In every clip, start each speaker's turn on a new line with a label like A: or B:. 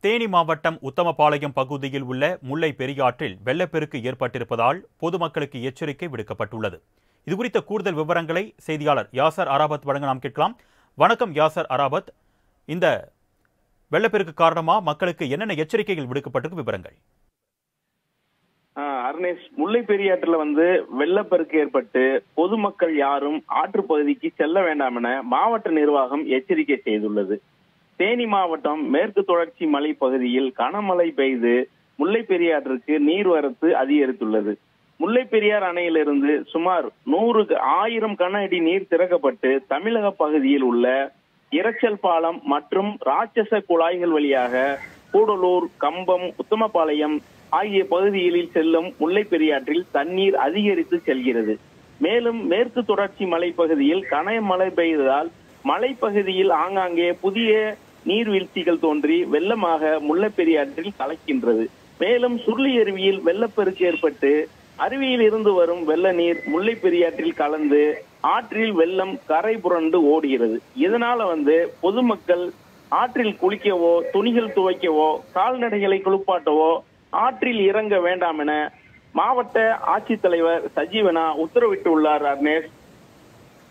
A: தேனி மாவட்டம் உத்தமபாளையம் பகுதியில் உள்ள முல்லை பெரியாற்றில் வெள்ளப்பெருக்கு ஏற்பட்டிருப்பதால் பொதுமக்களுக்கு எச்சரிக்கை விடுக்கப்பட்டுள்ளது இதுகுறித்த கூடுதல் விவரங்களை செய்தியாளர் யாசர் அராபத் வழங்க நாம் கேட்கலாம் வணக்கம் யாசர் அராபத் இந்த வெள்ளப்பெருக்கு காரணமா மக்களுக்கு என்னென்ன எச்சரிக்கைகள் விடுக்கப்பட்டிருக்கு விவரங்கள்
B: ஆஹ் அருணேஷ் முல்லை பெரியாற்றுல வந்து வெள்ளப்பெருக்கு ஏற்பட்டு பொதுமக்கள் யாரும் ஆற்று பகுதிக்கு செல்ல வேண்டாம் என மாவட்ட நிர்வாகம் எச்சரிக்கை செய்துள்ளது தேனி மாவட்டம் மேற்கு தொடர்ச்சி மலை பகுதியில் கனமழை பெய்து முல்லை பெரியாற்றுக்கு நீர்வரத்து அதிகரித்துள்ளது முல்லை பெரியார் அணையிலிருந்து சுமார் நூறு ஆயிரம் கன அடி நீர் திறக்கப்பட்டு தமிழக பகுதியில் உள்ள இரைச்சல் பாலம் மற்றும் ராட்சச குழாய்கள் வழியாக கூடலூர் கம்பம் உத்தமபாளையம் ஆகிய பகுதிகளில் செல்லும் முல்லை பெரியாற்றில் தண்ணீர் அதிகரித்து செல்கிறது மேலும் மேற்கு தொடர்ச்சி மலைப்பகுதியில் கனமழை பெய்ததால் மலைப்பகுதியில் ஆங்காங்கே புதிய நீர்வீழ்ச்சிகள் தோன்றி வெள்ளமாக முல்லை பெரியாற்றில் கலக்கின்றது மேலும் சுருளி அருவியில் வெள்ளப்பெருக்கு ஏற்பட்டு அருவியில் இருந்து வரும் வெள்ள நீர் முல்லை பெரியாற்றில் கலந்து ஆற்றில் வெள்ளம் கரை புரண்டு ஓடுகிறது இதனால வந்து பொதுமக்கள் ஆற்றில் குளிக்கவோ துணிகள் துவைக்கவோ கால்நடைகளை குளிப்பாட்டவோ ஆற்றில் இறங்க வேண்டாம் என மாவட்ட ஆட்சித்தலைவர் சஜீவனா உத்தரவிட்டுள்ளார் அர்னேஷ்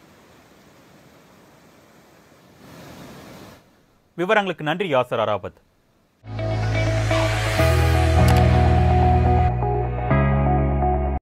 A: விவரங்களுக்கு நன்றி யாசர் அராபத்